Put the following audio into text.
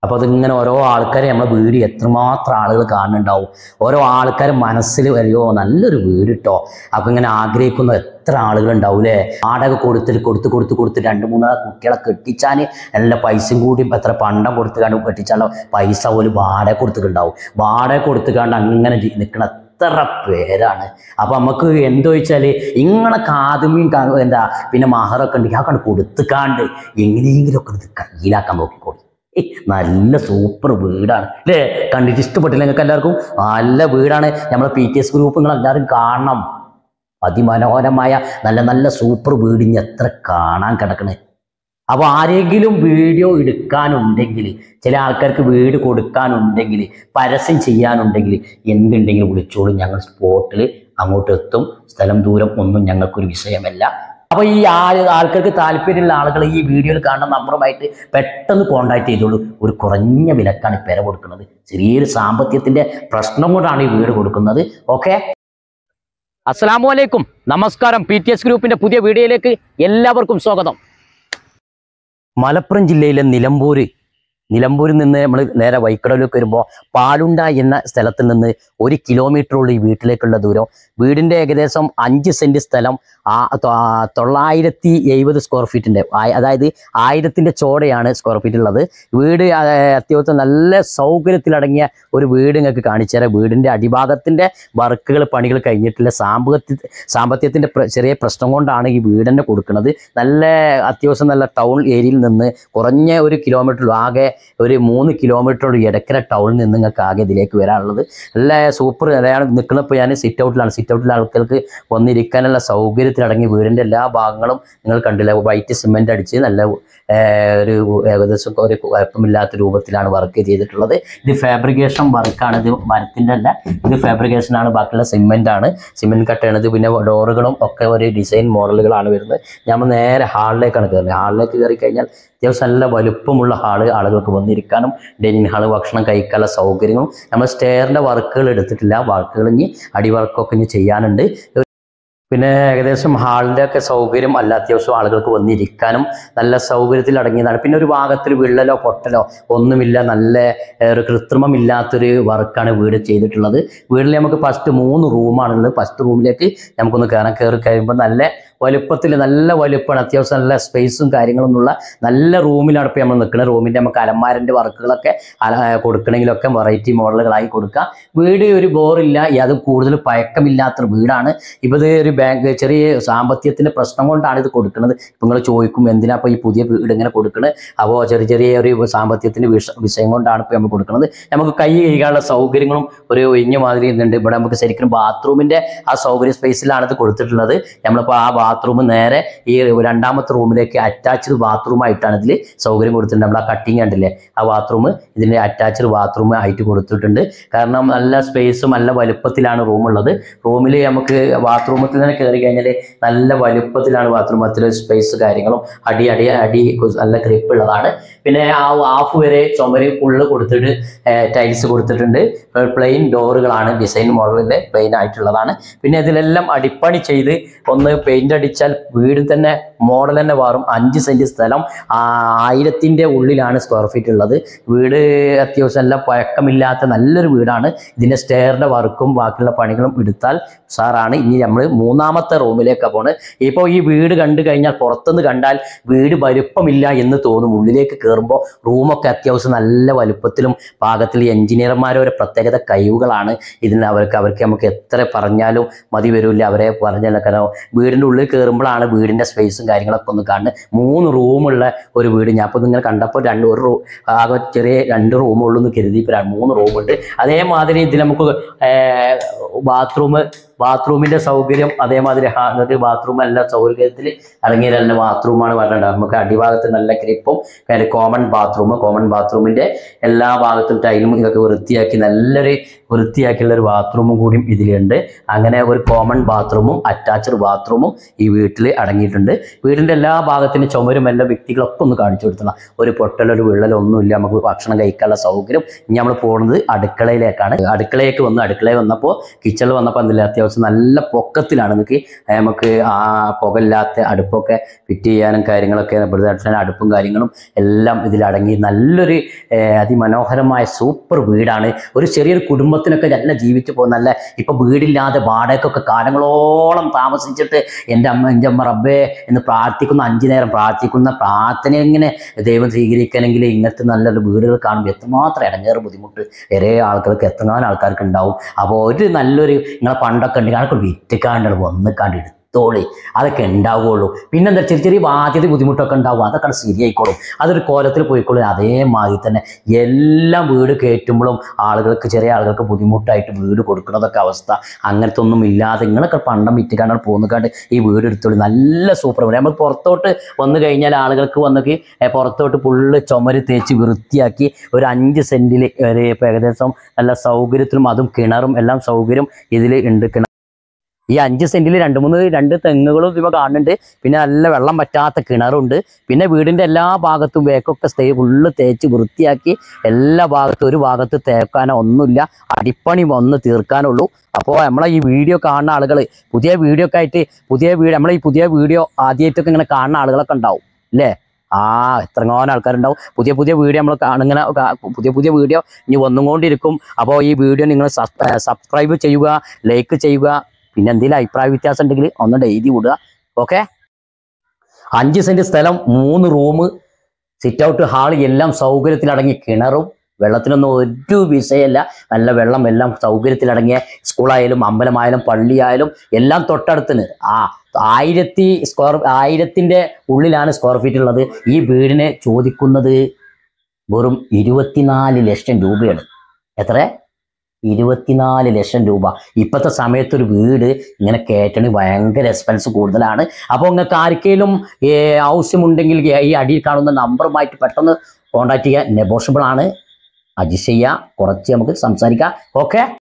അപ്പോൾ അതിങ്ങനെ ഓരോ ആൾക്കാരെ നമ്മളെ വീട് എത്രമാത്രം ആളുകൾ കാണുന്നുണ്ടാവും ഓരോ ആൾക്കാരെ മനസ്സിൽ വരികയോ നല്ലൊരു വീട് കിട്ടോ അപ്പം ഇങ്ങനെ ആഗ്രഹിക്കുന്ന എത്ര ആളുകൾ ഉണ്ടാവൂലേ വാടക കൊടുത്തിട്ട് കൊടുത്ത് കൊടുത്ത് കൊടുത്ത് രണ്ട് മൂന്ന് കുട്ടികളെ കെട്ടിച്ചാൽ എല്ലാ പൈസയും കൂടി എത്ര പണ്ടം കൊടുത്ത് കണ്ട് കെട്ടിച്ചാലോ പൈസ പോലും വാടക കൊടുത്തിട്ടുണ്ടാവും വാടക കൊടുത്ത് കണ്ട് അങ്ങനെ നിൽക്കണ എത്ര പേരാണ് അപ്പൊ നമുക്ക് എന്തോ വെച്ചാൽ ഇങ്ങനെ കാതുമീൻ കാ- എന്താ പിന്നെ മഹറൊക്കെ ഉണ്ടെങ്കിൽ ആ കണ്ട് കൊടുത്തുകാണ്ട് എങ്ങനെയെങ്കിലും ഒക്കെ ഇത് കയ്യിലാക്കാൻ നോക്കിക്കോളി ഏയ് നല്ല സൂപ്പർ വീടാണ് അല്ലേ കണ്ടിട്ട് ഇഷ്ടപ്പെട്ടില്ല നിങ്ങൾക്ക് എല്ലാവർക്കും നല്ല വീടാണ് നമ്മളെ പി ടി എസ് ഗ്രൂപ്പ് നിങ്ങൾ എല്ലാവരും കാണണം അതിമനോഹരമായ നല്ല നല്ല സൂപ്പർ വീട് ഇനി എത്ര കാണാൻ കിടക്കണേ അപ്പോൾ ആരെങ്കിലും വീഡിയോ എടുക്കാനുണ്ടെങ്കിൽ ചില ആൾക്കാർക്ക് വീട് കൊടുക്കാനുണ്ടെങ്കിൽ പരസ്യം ചെയ്യാനുണ്ടെങ്കിൽ എന്തുണ്ടെങ്കിലും വിളിച്ചോളൂ ഞങ്ങൾ സ്പോട്ടിൽ അങ്ങോട്ട് എത്തും സ്ഥലം ദൂരം ഒന്നും ഞങ്ങൾക്കൊരു വിഷയമല്ല അപ്പൊ ഈ ആൾ ആൾക്കാർക്ക് താല്പര്യമുള്ള ആളുകൾ ഈ വീഡിയോയിൽ കാണുന്ന നമ്പറുമായിട്ട് പെട്ടെന്ന് കോണ്ടാക്ട് ചെയ്തോളൂ ഒരു കുറഞ്ഞ വിലക്കാണ് ഈ പെര കൊടുക്കുന്നത് ചെറിയൊരു സാമ്പത്തികത്തിന്റെ പ്രശ്നം കൊണ്ടാണ് ഈ വീട് കൊടുക്കുന്നത് ഓക്കെ അസ്സലാമു അലൈക്കും നമസ്കാരം പി ടി എസ് ഗ്രൂപ്പിന്റെ പുതിയ വീഡിയോയിലേക്ക് എല്ലാവർക്കും സ്വാഗതം മലപ്പുറം ജില്ലയിലെ നിലമ്പൂര് നിലമ്പൂരിൽ നിന്ന് നമ്മൾ നേരെ വൈക്കടലിലേക്ക് വരുമ്പോൾ പാലുണ്ട എന്ന സ്ഥലത്ത് നിന്ന് ഒരു കിലോമീറ്ററുള്ള ഈ വീട്ടിലേക്കുള്ള ദൂരം വീടിൻ്റെ ഏകദേശം അഞ്ച് സെൻറ്റ് സ്ഥലം ആ തൊ- ആ തൊള്ളായിരത്തി എഴുപത് സ്ക്വയർ ഫീറ്റിൻ്റെ അതായത് ആയിരത്തിൻ്റെ ചോടയാണ് സ്ക്വയർ ഫീറ്റ് ഉള്ളത് വീട് ആ, അത്യാവശ്യം നല്ല സൗകര്യത്തിലടങ്ങിയ ഒരു വീട് നിങ്ങൾക്ക് കാണിച്ചു തരാം വീടിൻ്റെ അടിഭാഗത്തിൻ്റെ വർക്കുകൾ പണികൾ കഴിഞ്ഞിട്ടില്ല സാമ്പത്തിക സാമ്പത്തികത്തിൻ്റെ പ്ര- ചെറിയ പ്രശ്നം കൊണ്ടാണ് ഈ വീട് തന്നെ കൊടുക്കുന്നത് നല്ല അത്യാവശ്യം നല്ല ടൗൺ ഏരിയയിൽ നിന്ന് കുറഞ്ഞ ഒരു കിലോമീറ്റർ ആകെ ഒരു മൂന്ന് കിലോമീറ്റർ എടക്കര ടൗണിൽ നിന്ന് നിങ്ങൾക്ക് ആകെ ഇതിലേക്ക് വരാനുള്ളത് നല്ല സൂപ്പർ അതാണ് നിൽക്കുന്നപ്പോൾ ഞാൻ സിറ്റ് ഔട്ടിലാണ് സിറ്റ് ഔട്ടിലെ ആൾക്കാർക്ക് വന്നിരിക്കാനുള്ള സൗകര്യത്തിലടങ്ങി വീടിൻ്റെ എല്ലാ ഭാഗങ്ങളും നിങ്ങൾ കണ്ടില്ല വൈറ്റ് സിമെൻ്റ് അടിച്ച് നല്ല ഏർ, ഒരു ഏകദേശം ഒരു കുഴപ്പമില്ലാത്ത രൂപത്തിലാണ് വർക്ക് ചെയ്തിട്ടുള്ളത് ഇത് ഫാബ്രിക്കേഷൻ വർക്കാണ് ഇത് മരത്തിൻ്റെ അല്ല ഇത് ഫാബ്രിക്കേഷൻ ആണ് ബാക്കിയുള്ള സിമെൻ്റ് ആണ് സിമെൻറ്റ് കട്ടയാണ് ഇത് പിന്നെ ഡോറുകളും ഒക്കെ ഒരു ഡിസൈൻ മോഡലുകളാണ് വരുന്നത് നമ്മൾ നേരെ ഹാളിലേക്കാണ് കയറുന്നത് ഹാളിലേക്ക് കയറി കഴിഞ്ഞാൽ അത്യാവശ്യം നല്ല വലുപ്പമുള്ള ഹാള് ആളുകൾക്ക് വന്നിരിക്കാനും ഡൈനിങ് ഹാള് ഭക്ഷണം കഴിക്കാനുള്ള സൗകര്യങ്ങളും നമ്മൾ സ്റ്റെയറിൻ്റെ വർക്കുകൾ എടുത്തിട്ടില്ല വർക്കുകൾ ഇനി അടി വർക്കൊക്കെ ഇനി ചെയ്യാനുണ്ട് പിന്നെ ഏകദേശം ഹാളിൻ്റെ ഒക്കെ സൗകര്യം അല്ല അത്യാവശ്യം ആളുകൾക്ക് വന്നിരിക്കാനും നല്ല സൗകര്യത്തിൽ അടങ്ങിയതാണ് പിന്നെ ഒരു ഭാഗത്തിൽ വിള്ളലോ പൊട്ടലോ ഒന്നുമില്ല നല്ല ഏർ, ഒരു കൃത്രിമമില്ലാത്തൊരു വർക്കാണ് വീട് ചെയ്തിട്ടുള്ളത് വീട്ടിൽ നമുക്ക് ഫസ്റ്റ് മൂന്ന് റൂമാണുള്ളത് ഫസ്റ്റ് റൂമിലേക്ക് നമുക്കൊന്ന് കയറാൻ കയറി കഴിയുമ്പോൾ നല്ല വലുപ്പത്തിൽ നല്ല വലുപ്പമാണ് അത്യാവശ്യം നല്ല സ്പേസും കാര്യങ്ങളൊന്നുമുള്ള നല്ല റൂമിലാണ് ഇപ്പോൾ നമ്മൾ നിൽക്കുന്നത് റൂമിൻ്റെ നമുക്ക് അലമാരൻ്റെ വർക്കുകളൊക്കെ അല- കൊടുക്കണമെങ്കിലൊക്കെ വെറൈറ്റി മോഡലുകളായി കൊടുക്കാം വീട് ഒരു ബോറില്ല അത് കൂടുതൽ പഴക്കമില്ലാത്തൊരു വീടാണ് ഇപ്പോൾ ഇത് ഒരു ബാങ്ക് ചെറിയ സാമ്പത്തികത്തിൻ്റെ പ്രശ്നം കൊണ്ടാണ് ഇത് കൊടുക്കുന്നത് ഇപ്പം നിങ്ങൾ ചോദിക്കും എന്തിനാ ഇപ്പോൾ ഈ പുതിയ വീട് ഇങ്ങനെ കൊടുക്കുന്നത് അപ്പോൾ ചെറിയ ചെറിയ ഒരു സാമ്പത്തികത്തിൻ്റെ വിഷ വിഷയം കൊണ്ടാണ് ഇപ്പോൾ നമ്മൾ കൊടുക്കുന്നത് നമുക്ക് കൈ കഴുകാനുള്ള സൗകര്യങ്ങളും ഒരു ഒഴിഞ്ഞ മാതിരി ഇതുണ്ട് ഇവിടെ നമുക്ക് ശരിക്കും ബാത്റൂമിൻ്റെ ആ സൗകര്യ സ്പേസിലാണ് ഇത് കൊടുത്തിട്ടുള്ളത് നമ്മളിപ്പോൾ ആ ബാത്റൂം നേരെ ഈ രണ്ടാമത്തെ റൂമിലേക്ക് അറ്റാച്ച്ഡ് ബാത്റൂം ആയിട്ടാണ് ഇതിൽ സൗകര്യം കൊടുത്തിട്ടുണ്ട് നമ്മൾ ആ കട്ടിങ് കണ്ടില്ലേ ആ ബാത്റൂം ഇതിൻ്റെ അറ്റാച്ച്ഡ് ബാത്റൂം ആയിട്ട് കൊടുത്തിട്ടുണ്ട് കാരണം നല്ല സ്പേസും നല്ല വലുപ്പത്തിലാണ് റൂം ഉള്ളത് റൂമിൽ നമുക്ക് ബാത്റൂമിൽ തന്നെ കയറി കഴിഞ്ഞാൽ നല്ല വലുപ്പത്തിലാണ് ബാത്റൂം അത്ര സ്പേസ് കാര്യങ്ങളും അടി അടി അടി നല്ല ഗ്രിപ്പ് ഉള്ളതാണ് പിന്നെ ആ ഹാഫ് വരെ ചുമര് ഫുള്ള് കൊടുത്തിട്ട് ടൈൽസ് കൊടുത്തിട്ടുണ്ട് പ്ലെയിൻ ഡോറുകളാണ് ഡിസൈൻ മോഡലിൻ്റെ പ്ലെയിൻ ആയിട്ടുള്ളതാണ് പിന്നെ ഇതിലെല്ലാം അടിപ്പണി ചെയ്ത് ഒന്ന് പെയിന്റ് അടിച്ചാൽ വീട് തന്നെ മോഡൽ തന്നെ മാറും അഞ്ച് സെന്റ് സ്ഥലം ആ, ആയിരത്തിന്റെ ഉള്ളിലാണ് സ്ക്വയർ ഫീറ്റ് ഉള്ളത് വീട് അത്യാവശ്യം നല്ല പഴക്കമില്ലാത്ത നല്ലൊരു വീടാണ് ഇതിന്റെ സ്റ്റെയറിന്റെ വർക്കും ബാക്കിയുള്ള പണികളും എടുത്താൽ സാറാണ് ഇനി നമ്മൾ മൂന്നാമത്തെ റൂമിലേക്കാണ് പോണത് ഇപ്പോൾ ഈ വീട് കണ്ടു കഴിഞ്ഞാൽ പുറത്തുനിന്ന് കണ്ടാൽ വീട് വലുപ്പമില്ല എന്ന് തോന്നും ഉള്ളിലേക്ക് കയറുമ്പോൾ റൂമൊക്കെ അത്യാവശ്യം നല്ല വലുപ്പത്തിലും പാകത്തിൽ എഞ്ചിനീയർമാരെ ഒരു പ്രത്യേകത കഴിവുകളാണ് ഇതിന് അവർക്ക് അവർക്ക് നമുക്ക് എത്ര പറഞ്ഞാലും മതി വരില്ല അവരെ പറഞ്ഞാൽ കാരണം വീടിൻ്റെ ഉള്ളിൽ കയറുമ്പോഴാണ് വീടിൻ്റെ സ്പേസും കാര്യങ്ങളൊക്കെ ഒന്ന് കാണുന്നത് മൂന്ന് റൂമുള്ള ഒരു വീട് ഞാൻ ഇപ്പോൾ നിങ്ങൾ കണ്ടപ്പോൾ രണ്ട് ഒരു റൂ ആകെ ചെറിയ രണ്ട് റൂമുള്ളൂ എന്ന് കരുതി ഇപ്പോൾ രണ്ട് മൂന്ന് റൂമുണ്ട് അതേമാതിരി ഇതിൽ നമുക്ക് ബാത്റൂം ബാത്റൂമിൻ്റെ സൗകര്യം അതേമാതിരി ഹാ- ഒരു ബാത്റൂം എല്ലാ സൗകര്യത്തിൽ അടങ്ങിയ നല്ല ബാത്റൂമാണ് പറഞ്ഞത് നമുക്ക് അടിഭാഗത്ത് നല്ല ഗ്രിപ്പും കോമൺ ബാത്റൂം കോമൺ ബാത്റൂമിൻ്റെ എല്ലാ ഭാഗത്തും ടൈലും ഇതൊക്കെ വൃത്തിയാക്കി നല്ലൊരു വൃത്തിയാക്കിയുള്ള ഒരു ബാത്റൂമും കൂടിയും ഇതിലുണ്ട് അങ്ങനെ ഒരു കോമൺ ബാത്റൂമും അറ്റാച്ച്ഡ് ബാത്റൂമും ഈ വീട്ടിൽ അടങ്ങിയിട്ടുണ്ട് വീടിൻ്റെ എല്ലാ ഭാഗത്തിനും ചുമരും എല്ലാ വ്യക്തികളൊക്കെ ഒന്ന് കാണിച്ചു കൊടുത്തണം ഒരു പൊട്ടലോ ഒരു വിള്ളലോ ഒന്നുമില്ല നമുക്ക് ഭക്ഷണം കഴിക്കാനുള്ള സൗകര്യം ഇനി നമ്മൾ പോകുന്നത് അടുക്കളയിലേക്കാണ് അടുക്കളയിലേക്ക് വന്നു അടുക്കളയിൽ വന്നപ്പോൾ കിച്ചണിൽ വന്നപ്പോൾ എന്തില്ല അത്യാവശ്യം ഹൗസ് നല്ല പൊക്കത്തിലാണ് നിങ്ങൾക്ക് നമുക്ക് ആ പുകയില്ലാത്ത അടുപ്പൊക്കെ ഫിറ്റ് ചെയ്യാനും കാര്യങ്ങളൊക്കെ ഇവിടുത്തെ അടുപ്പും കാര്യങ്ങളും എല്ലാം ഇതിലടങ്ങി നല്ലൊരു ഏഹ്, അതിമനോഹരമായ സൂപ്പർ വീടാണ് ഒരു ചെറിയൊരു കുടുംബത്തിനൊക്കെ നല്ല ജീവിച്ചു പോകുന്ന നല്ല ഇപ്പൊ വീടില്ലാതെ വാടകയ്ക്കൊക്കെ കാലങ്ങളോളം താമസിച്ചിട്ട് എൻ്റെ അമ്മ എൻ്റെ അമ്മ റബ്ബേ എന്ന് പ്രാർത്ഥിക്കുന്ന അഞ്ചു നേരം പ്രാർത്ഥിക്കുന്ന പ്രാർത്ഥന എങ്ങനെ ദൈവം സ്വീകരിക്കണമെങ്കിൽ ഇങ്ങനത്തെ നല്ലൊരു വീടുകൾ കാണുമ്പോൾ എത്രമാത്രം ഇടങ്ങേറ് ബുദ്ധിമുട്ട് ഏറെ ആൾക്കാർക്ക് എത്രങ്ങാനും ആൾക്കാർക്ക് ഉണ്ടാവും അപ്പോൾ ഒരു നല്ലൊരു നിങ്ങളെ പണ്ടൊക്കെ ഉണ്ടെങ്കിൽ അതൊക്കെ വിറ്റിക്കാണ്ട് വന്നിക്കാണ്ട് എടുത്തോളി അതൊക്കെ ഉണ്ടാവുകയുള്ളൂ പിന്നെന്താ ചെറിയ ചെറിയ ബാധ്യത ബുദ്ധിമുട്ടൊക്കെ ഉണ്ടാവും അതൊക്കെ അങ്ങട് ശരിയായിക്കോളും അതൊരു കോലത്തിൽ പോയിക്കോളും അതേമാതിരി തന്നെ എല്ലാം വീട് കയറ്റുമ്പോഴും ആളുകൾക്ക് ചെറിയ ആളുകൾക്ക് ബുദ്ധിമുട്ടായിട്ട് വീട് കൊടുക്കുന്നതൊക്കെ അവസ്ഥ അങ്ങനത്തെ ഒന്നും ഇല്ലാതെ നിങ്ങളൊക്കെ പണ്ടം വിറ്റുകാണ്ടാണ് പോകുന്നക്കാണ്ട് ഈ വീട് എടുത്തോളൂ നല്ല സൂപ്പർ വീട് നമ്മൾ പുറത്തോട്ട് വന്നു കഴിഞ്ഞാൽ ആളുകൾക്ക് വന്നൊക്കെ ഏ, പുറത്തോട്ട് ഫുള്ള് ചുമര് തേച്ച് വൃത്തിയാക്കി ഒരു അഞ്ച് സെന്റിൽ ഒരു ഇപ്പൊ ഏകദേശം നല്ല സൗകര്യത്തിലും അതും കിണറും എല്ലാം സൗകര്യം ഇതിൽ ഉണ്ട് കിണർ ഈ അഞ്ച് സെന്റിൽ രണ്ട് മൂന്ന് രണ്ട് തെങ്ങുകളും ഇവ കാണുന്നുണ്ട് പിന്നെ നല്ല വെള്ളം പറ്റാത്ത കിണറുണ്ട് പിന്നെ വീടിന്റെ എല്ലാ ഭാഗത്തും വേക്കൊക്കെ സ്റ്റേ ഫുള്ള് തേച്ച് വൃത്തിയാക്കി എല്ലാ ഭാഗത്തും ഒരു ഭാഗത്ത് തേക്കാനോ ഒന്നുമില്ല അടിപ്പണി വന്ന് തീർക്കാനുള്ളൂ അപ്പോൾ നമ്മളെ ഈ വീഡിയോ കാണുന്ന ആളുകൾ പുതിയ വീഡിയോ ഒക്കെ ആയിട്ട് പുതിയ വീഡിയോ നമ്മളെ ഈ പുതിയ വീഡിയോ ആദ്യമായിട്ടൊക്കെ ഇങ്ങനെ കാണുന്ന ആളുകളൊക്കെ ഉണ്ടാവും അല്ലേ ആ എത്രങ്ങാനും ആൾക്കാരുണ്ടാവും പുതിയ പുതിയ വീഡിയോ നമ്മൾ കാണുങ്ങനെ കാ- പുതിയ പുതിയ വീഡിയോ ഇനി വന്നുകൊണ്ടിരിക്കും അപ്പോൾ ഈ വീഡിയോ നിങ്ങൾ സബ്സ്ക്രൈബ് ചെയ്യുക ലൈക്ക് ചെയ്യുക പിന്നെ എന്തെങ്കിലും അഭിപ്രായ വ്യത്യാസം ഉണ്ടെങ്കിൽ ഒന്ന് എഴുതി വിടുക ഓക്കെ അഞ്ച് സെന്റ് സ്ഥലം മൂന്ന് റൂം സിറ്റ് ഔട്ട് ഹാൾ എല്ലാം സൗകര്യത്തിലടങ്ങിയ കിണറും വെള്ളത്തിനൊന്നും ഒരു വിഷയമല്ല നല്ല വെള്ളം എല്ലാം സൗകര്യത്തിലടങ്ങിയ സ്കൂളായാലും അമ്പലമായാലും പള്ളിയായാലും എല്ലാം തൊട്ടടുത്തിന് ആ ആയിരത്തി സ്ക്വയർ ആയിരത്തിന്റെ ഉള്ളിലാണ് സ്ക്വയർ ഫീറ്റ് ഉള്ളത് ഈ വീടിന് ചോദിക്കുന്നത് വെറും ഇരുപത്തിനാല് ലക്ഷം രൂപയാണ് എത്ര ഇരുപത്തിനാല് ലക്ഷം രൂപ ഇപ്പോഴത്തെ സമയത്ത് ഒരു വീട് ഇങ്ങനെ കയറ്റണമെങ്കിൽ ഭയങ്കര എക്സ്പെൻസ് കൂടുതലാണ് അപ്പോൾ നിങ്ങൾക്ക് ആർക്കെങ്കിലും ഏ, ആവശ്യമുണ്ടെങ്കിൽ ഈ അടിയിൽ കാണുന്ന നമ്പറുമായിട്ട് പെട്ടെന്ന് കോൺടാക്ട് ചെയ്യുക നെഗോഷ്യബിൾ ആണ് അഡ്ജസ്റ്റ് ചെയ്യുക കുറച്ച് നമുക്ക് സംസാരിക്കാം ഓക്കെ